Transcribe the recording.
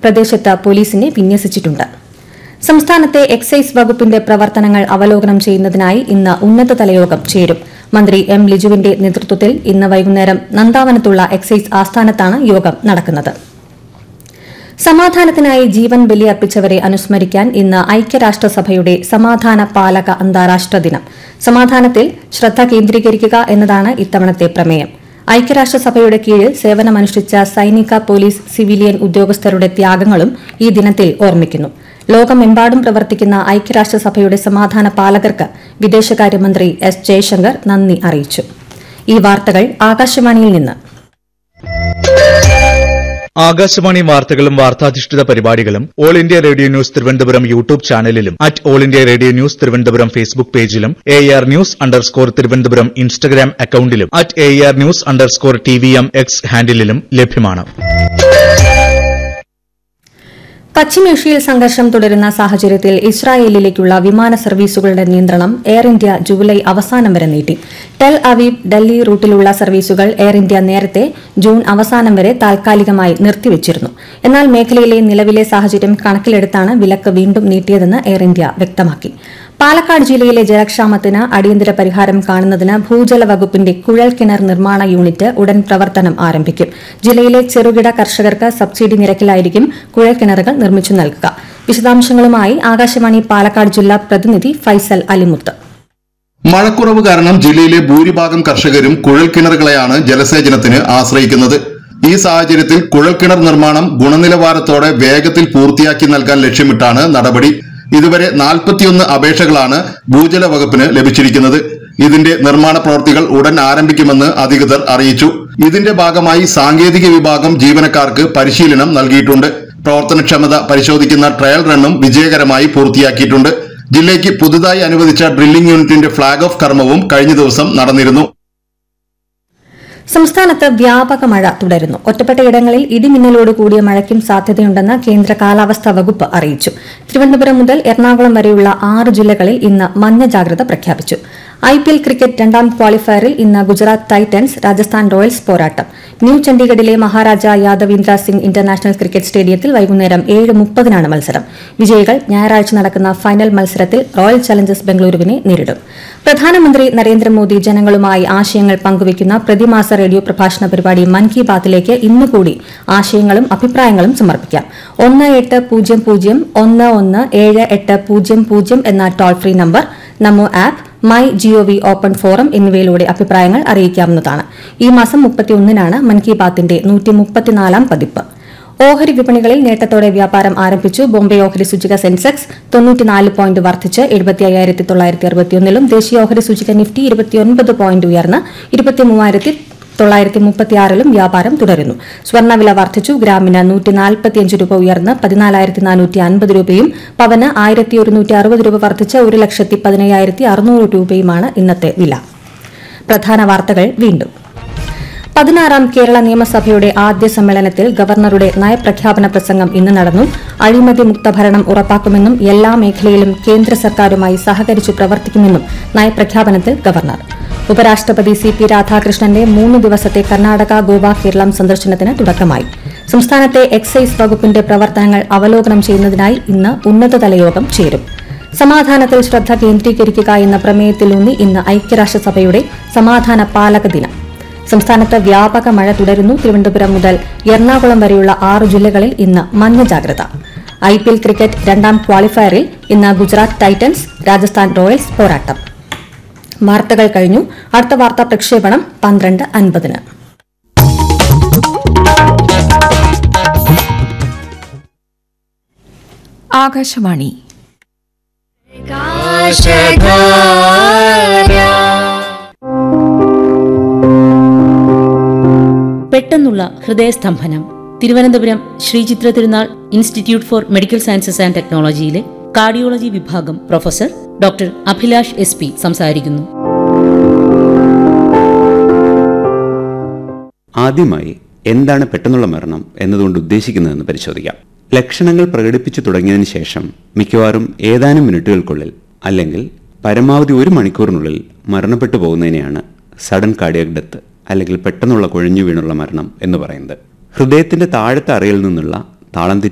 പ്രദേശത്ത് പോലീസിനെ വിന്യസിച്ചിട്ടുണ്ട് സംസ്ഥാനത്തെ എക്സൈസ് വകുപ്പിന്റെ പ്രവർത്തനങ്ങൾ അവലോകനം ചെയ്യുന്നതിനായി ഇന്ന് ഉന്നതതല യോഗം ചേരും മന്ത്രി എം ലിജുവിന്റെ നേതൃത്വത്തിൽ ഇന്ന് വൈകുന്നേരം നന്ദാവനത്തുള്ള എക്സൈസ് ആസ്ഥാനത്താണ് യോഗം നടക്കുന്നത് സമാധാനത്തിനായി ജീവൻ ബലിയർപ്പിച്ചവരെ അനുസ്മരിക്കാൻ ഇന്ന് ഐക്യരാഷ്ട്രസഭയുടെ സമാധാന പാലക അന്താരാഷ്ട്ര ദിനം സമാധാനത്തിൽ ശ്രദ്ധ കേന്ദ്രീകരിക്കുക എന്നതാണ് ഇത്തവണത്തെ പ്രമേയം ഐക്യരാഷ്ട്രസഭയുടെ കീഴിൽ സേവനമനുഷ്ഠിച്ച സൈനിക പോലീസ് സിവിലിയൻ ഉദ്യോഗസ്ഥരുടെ ത്യാഗങ്ങളും ഈ ദിനത്തിൽ ഓർമ്മിക്കുന്നു ലോകമെമ്പാടും പ്രവർത്തിക്കുന്ന ഐക്യരാഷ്ട്രസഭയുടെ സമാധാന പാലകർക്ക് വിദേശകാര്യമന്ത്രി എസ് ജയശങ്കർ നന്ദി അറിയിച്ചു ഈ വാർത്തകൾ ആകാശവാണിയിൽ നിന്ന് ആകാശവാണി വാർത്തകളും വാർത്താധിഷ്ഠിത പരിപാടികളും All India Radio news Thiruvananthapuram YouTube ചാനലിലും at All India Radio news Thiruvananthapuram Facebook പേജിലും A R news underscore Thiruvananthapuram Instagram അക്കൌണ്ടിലും at A R news underscore T V M X ഹാൻഡിലും ലഭ്യമാണ് പശ്ചിമേഷ്യയിൽ സംഘർഷം തുടരുന്ന സാഹചര്യത്തിൽ ഇസ്രായേലിലേക്കുള്ള വിമാന സർവീസുകളുടെ നിയന്ത്രണം എയർ ഇന്ത്യ ജൂലൈ അവസാനം വരെ നീട്ടി ടെൽ അവീവ് ഡൽഹി റൂട്ടിലുള്ള സർവീസുകൾ എയർ ഇന്ത്യ നേരത്തെ ജൂൺ അവസാനം വരെ താൽക്കാലികമായി നിർത്തിവച്ചിരുന്നു എന്നാൽ മേഖലയിലെ നിലവിലെ സാഹചര്യം കണക്കിലെടുത്താണ് വിലക്ക് വീണ്ടും നീട്ടിയതെന്ന് എയർ ഇന്ത്യ വ്യക്തമാക്കി പാലക്കാട് ജില്ലയിലെ ജലക്ഷാമത്തിന് അടിയന്തര പരിഹാരം കാണുന്നതിന് ഭൂജല വകുപ്പിന്റെ കുഴൽ കിണർ നിർമ്മാണ യൂണിറ്റ് ഉടൻ പ്രവർത്തനം ആരംഭിക്കും ജില്ലയിലെ ചെറുകിട കർഷകർക്ക് സബ്സിഡി നിരക്കിലായിരിക്കും കുഴൽ കിണറുകൾ നിർമ്മിച്ചു നൽകുക വിശദാംശങ്ങളുമായി ആകാശവാണി പാലക്കാട് ജില്ലാ പ്രതിനിധി ഫൈസൽ അലിമുത്ത് മഴക്കുറവ് കാരണം ജില്ലയിലെ ഭൂരിഭാഗം കർഷകരും കുഴൽക്കിണറുകളെയാണ് ജലസേചനത്തിന് ആശ്രയിക്കുന്നത് ഈ സാഹചര്യത്തിൽ കുഴൽക്കിണർ നിർമ്മാണം ഗുണനിലവാരത്തോടെ വേഗത്തിൽ പൂർത്തിയാക്കി നൽകാൻ ലക്ഷ്യമിട്ടാണ് നടപടി ഇതുവരെ നാൽപ്പത്തിയൊന്ന് അപേക്ഷകളാണ് ഭൂജല വകുപ്പിന് ലഭിച്ചിരിക്കുന്നത് ഇതിന്റെ നിർമ്മാണ പ്രവൃത്തികൾ ഉടൻ ആരംഭിക്കുമെന്ന് അധികൃതർ അറിയിച്ചു ഇതിന്റെ ഭാഗമായി സാങ്കേതിക വിഭാഗം ജീവനക്കാർക്ക് പരിശീലനം നൽകിയിട്ടുണ്ട് പ്രവർത്തനക്ഷമത പരിശോധിക്കുന്ന ട്രയൽ റണ്ണും വിജയകരമായി പൂർത്തിയാക്കിയിട്ടുണ്ട് ജില്ലയ്ക്ക് പുതുതായി അനുവദിച്ച ഡ്രില്ലിംഗ് യൂണിറ്റിന്റെ ഫ്ളാഗ് ഓഫ് കർമ്മവും കഴിഞ്ഞ ദിവസം നടന്നിരുന്നു സംസ്ഥാനത്ത് വ്യാപക മഴ തുടരുന്നു ഒറ്റപ്പെട്ടയിടങ്ങളിൽ ഇടിമിന്നലോട് കൂടിയ മഴയ്ക്കും സാധ്യതയുണ്ടെന്ന് കേന്ദ്ര കാലാവസ്ഥാ വകുപ്പ് അറിയിച്ചു തിരുവനന്തപുരം മുതൽ എറണാകുളം വരെയുള്ള ആറ് ജില്ലകളിൽ ഇന്ന് മഞ്ഞ ജാഗ്രത പ്രഖ്യാപിച്ചു ഐ പി എൽ ക്രിക്കറ്റ് രണ്ടാം ക്വാളിഫയറിൽ ഇന്ന് ഗുജറാത്ത് ടൈറ്റൻസ് രാജസ്ഥാൻ റോയൽസ് പോരാട്ടം ന്യൂ ചണ്ഡീഗഡിലെ മഹാരാജ യാദവീന്ദ്ര സിംഗ് ഇന്റർനാഷണൽ ക്രിക്കറ്റ് സ്റ്റേഡിയത്തിൽ വൈകുന്നേരം ഏഴ് മുപ്പതിനാണ് മത്സരം വിജയികൾ ഞായറാഴ്ച നടക്കുന്ന ഫൈനൽ മത്സരത്തിൽ റോയൽ ചലഞ്ചേഴ്സ് ബംഗളൂരുവിനെ നേരിടും പ്രധാനമന്ത്രി നരേന്ദ്രമോദി ജനങ്ങളുമായി ആശയങ്ങൾ പങ്കുവയ്ക്കുന്ന പ്രതിമാസ റേഡിയോ പ്രഭാഷണ പരിപാടി മൻ കി ബാത്തിലേക്ക് ഇന്നുകൂടി ആശയങ്ങളും അഭിപ്രായങ്ങളും സമർപ്പിക്കാം ഒന്ന് എട്ട് പൂജ്യം പൂജ്യം ഒന്ന് ഒന്ന് ഏഴ് എട്ട് പൂജ്യം പൂജ്യം എന്ന toll free number NaMo app My G O V open forum എന്നിവയിലൂടെ അഭിപ്രായങ്ങൾ അറിയിക്കാവുന്നതാണ് ഈ മാസം മുപ്പത്തിയൊന്നിനാണ് മൻ കി ബാത്തിന്റെ നൂറ്റി മുപ്പത്തിനാലാം പതിപ്പ് ഓഹരി വിപണികളിൽ നേട്ടത്തോടെ വ്യാപാരം ആരംഭിച്ചു ബോംബെ ഓഹരി സൂചിക സെൻസെക്സ് തൊണ്ണൂറ്റിനാല് പോയിന്റ് വർദ്ധിച്ച് എഴുപത്തി അയ്യായിരത്തി തൊള്ളായിരത്തി അറുപത്തിയൊന്നിലും ദേശീയ ഓഹരി സൂചിക നിഫ്റ്റി ഇരുപത്തിയൊൻപത് പോയിന്റ് ഉയർന്ന് ഇരുപത്തിമൂവായിരത്തി തൊള്ളായിരത്തി മുപ്പത്തിയാറിലും വ്യാപാരം തുടരുന്നു സ്വർണ്ണവില വർദ്ധിച്ചു ഗ്രാമിന് നൂറ്റി നാൽപ്പത്തിയഞ്ച് രൂപ ഉയർന്ന് പതിനാലായിരത്തി നാനൂറ്റി അൻപത് രൂപയും പവന് ആയിരത്തി ഒരുന്നൂറ്റി അറുപത് രൂപ വർദ്ധിച്ച് ഒരു ലക്ഷത്തി പതിനയ്യായിരത്തി അറുന്നൂറ് രൂപയുമാണ് ഇന്നത്തെ വില പ്രധാന വാർത്തകൾ വീണ്ടും പതിനാറാം കേരള നിയമസഭയുടെ ആദ്യ സമ്മേളനത്തിൽ ഗവർണറുടെ നയപ്രഖ്യാപന പ്രസംഗം ഇന്ന് നടന്നു അഴിമതി മുക്ത ഭരണം ഉറപ്പാക്കുമെന്നും എല്ലാ മേഖലയിലും കേന്ദ്ര സർക്കാരുമായി സഹകരിച്ചു പ്രവർത്തിക്കുമെന്നും നയപ്രഖ്യാപനത്തിൽ ഗവർണർ ഉപരാഷ്ട്രപതി സി പി രാധാകൃഷ്ണന്റെ മൂന്ന് ദിവസത്തെ കർണാടക ഗോവ കേരളം സന്ദർശനത്തിന് തുടക്കമായി സംസ്ഥാനത്തെ എക്സൈസ് വകുപ്പിന്റെ പ്രവർത്തനങ്ങൾ അവലോകനം ചെയ്യുന്നതിനായി ഇന്ന് ഉന്നതതല യോഗം ചേരും സമാധാനത്തിൽ ശ്രദ്ധ കേന്ദ്രീകരിക്കുക എന്ന പ്രമേയത്തിലൂന്നി ഇന്ന് ഐക്യരാഷ്ട്രസഭയുടെ സമാധാന പാലക ദിനം സംസ്ഥാനത്ത് വ്യാപക മഴ തുടരുന്നു തിരുവനന്തപുരം മുതൽ എറണാകുളം വരെയുള്ള ആറ് ജില്ലകളിൽ ഇന്ന് മഞ്ഞ ജാഗ്രത ഐ പി എൽ ക്രിക്കറ്റ് രണ്ടാം ക്വാളിഫയറിൽ ഇന്ന് ഗുജറാത്ത് ടൈറ്റൻസ് രാജസ്ഥാൻ റോയൽസ് പോരാട്ടം വാർത്തകൾ കഴിഞ്ഞു അടുത്ത വാർത്താ പ്രക്ഷേപണം പന്ത്രണ്ട് അൻപതിന് ആകാശവാണി പെട്ടെന്നുള്ള ഹൃദയസ്തംഭനം Thiruvananthapuram Sree Chitra Thirunal institute for medical sciences and ടെക്നോളജിയിലെ കാർഡിയോളജി വിഭാഗം professor doctor Abhilash S P സംസാരിക്കുന്നു ആദ്യമായി എന്താണ് പെട്ടെന്നുള്ള മരണം എന്നതുകൊണ്ട് ഉദ്ദേശിക്കുന്നതെന്ന് പരിശോധിക്കാം ലക്ഷണങ്ങൾ പ്രകടിപ്പിച്ചു തുടങ്ങിയതിന് ശേഷം മിക്കവാറും ഏതാനും മിനിറ്റുകൾക്കുള്ളിൽ അല്ലെങ്കിൽ പരമാവധി ഒരു മണിക്കൂറിനുള്ളിൽ മരണപ്പെട്ടു പോകുന്നതിനെയാണ് സഡൻ കാർഡിയക് ഡെത്ത് അല്ലെങ്കിൽ പെട്ടെന്നുള്ള കുഴഞ്ഞു വീണുള്ള മരണം എന്ന് പറയുന്നത് ഹൃദയത്തിന്റെ താഴത്തെ അറയിൽ നിന്നുള്ള താളം